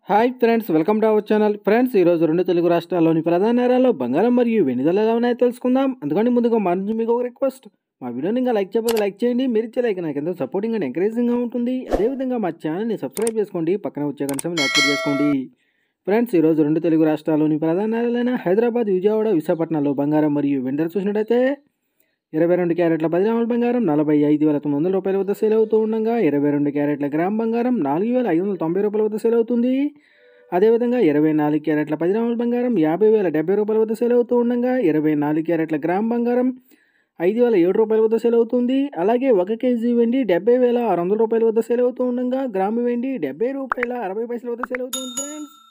hi friends welcome to our channel friends ఈరోజు రెండు తెలుగు రాష్ట్రాల్లోని ప్రధాన నగరాల్లో బంగారం మరియు వెండి ధరలు ఎలా ఉన్నాయో తెలుసుకుందాం అందుకని ముందుగా మా నుంచి మీకు ఒక రిక్వెస్ట్ మా వీడియోని ఇంకా లైక్ చేయకపోతే లైక్ చేయండి మీరు ఇచ్చే లైక్ నాకు ఎంతో సపోర్టింగ్ అండ్ ఎంకరేజింగ్గా ఉంటుంది అదేవిధంగా మా ఛానల్ని సబ్స్క్రైబ్ చేసుకోండి పక్కన వచ్చే కనీసం యాక్టివ్ చేసుకోండి ఫ్రెండ్స్ ఈరోజు రెండు తెలుగు రాష్ట్రాల్లోని ప్రధాన నగరాలైన హైదరాబాద్ విజయవాడ విశాఖపట్నంలో బంగారం మరియు వెండి ధర చూసినట్టయితే ఇరవై రెండు క్యారెట్ల పది గ్రాముల బంగారం నలభై ఐదు వేల తొమ్మిది వందల రూపాయల వద్ద సేల్ అవుతూ ఉండగా ఇరవై రెండు క్యారెట్ల గ్రామ్ బంగారం నాలుగు వేల ఐదు వందల తొంభై రూపాయల వద్ద సేల్ అవుతుంది అదేవిధంగా ఇరవై నాలుగు క్యారెట్ల పది గ్రాముల బంగారం యాభై వేల డెబ్బై రూపాయల వద్ద సేల్ అవుతూ ఉండగా ఇరవై నాలుగు క్యారెట్ల గ్రామ్ బంగారం ఐదు వేల ఏడు రూపాయల వద్ద సేల్ అవుతుంది అలాగే ఒక కేజీ వెండి డెబ్బై వేల ఆరు వందల రూపాయల వద్ద సేల్ అవుతూ ఉండగా గ్రాము వెండి డెబ్బై రూపాయల అరవై పైసల వద్ద సేల్ అవుతుంది ఫ్రెండ్స్